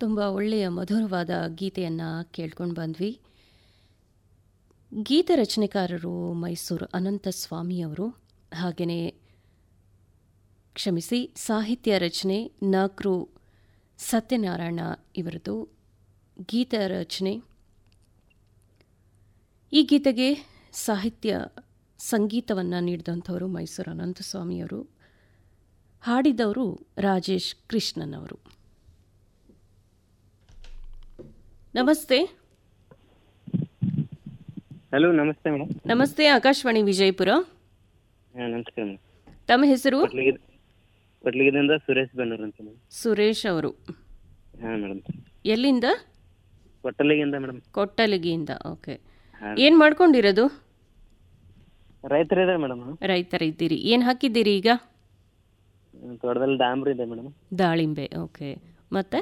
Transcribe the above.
ತುಂಬ ಒಳ್ಳೆಯ ಮಧುರವಾದ ಗೀತೆಯನ್ನು ಕೇಳ್ಕೊಂಡು ಬಂದ್ವಿ ಗೀತ ರಚನೆಕಾರರು ಮೈಸೂರು ಅನಂತ ಸ್ವಾಮಿಯವರು ಹಾಗೆಯೇ ಕ್ಷಮಿಸಿ ಸಾಹಿತ್ಯ ರಚನೆ ನಾಕ್ರು ಸತ್ಯನಾರಾಯಣ ಇವರದು ಗೀತ ರಚನೆ ಈ ಗೀತೆಗೆ ಸಾಹಿತ್ಯ ಸಂಗೀತವನ್ನು ನೀಡಿದಂಥವರು ಮೈಸೂರು ಅನಂತಸ್ವಾಮಿಯವರು ಹಾಡಿದವರು ರಾಜೇಶ್ ಕೃಷ್ಣನ್ ಅವರು ನಮಸ್ತೆ ಹಲೋ ನಮಸ್ತೆ ಮೇಡಮ್ ನಮಸ್ತೆ ಆಕಾಶವಾಣಿ ವಿಜಯಪುರ ಹಾಂ ನಮಸ್ಕಾರ ಮೇಡಮ್ ತಮ್ಮ ಹೆಸರು ಕೊಟ್ಲಿಗೆ ಕೊಟ್ಲಿಗಿದಿಂದ ಸುರೇಶ್ ಬನ್ನೂರ್ ಅಂತ ಮೇಡಮ್ ಸುರೇಶ್ ಅವರು ಹಾಂ ಮೇಡಮ್ ಎಲ್ಲಿಂದ ಕೊಟ್ಟಲಿಗಿಂದ ಮೇಡಮ್ ಕೊಟ್ಟಲಿಗೆಯಿಂದ ಓಕೆ ಹಾಂ ಏನು ಮಾಡ್ಕೊಂಡಿರೋದು ರೈತರಿದ್ದಾರೆ ಮೇಡಮ್ ರೈತರಿದ್ದೀರಿ ಏನು ಹಾಕಿದ್ದೀರಿ ಈಗ ತೋಟದಲ್ಲಿ ಡಾಂಬ್ರಿ ಇದೆ ಮೇಡಮ್ ದಾಳಿಂಬೆ ಓಕೆ ಮತ್ತೆ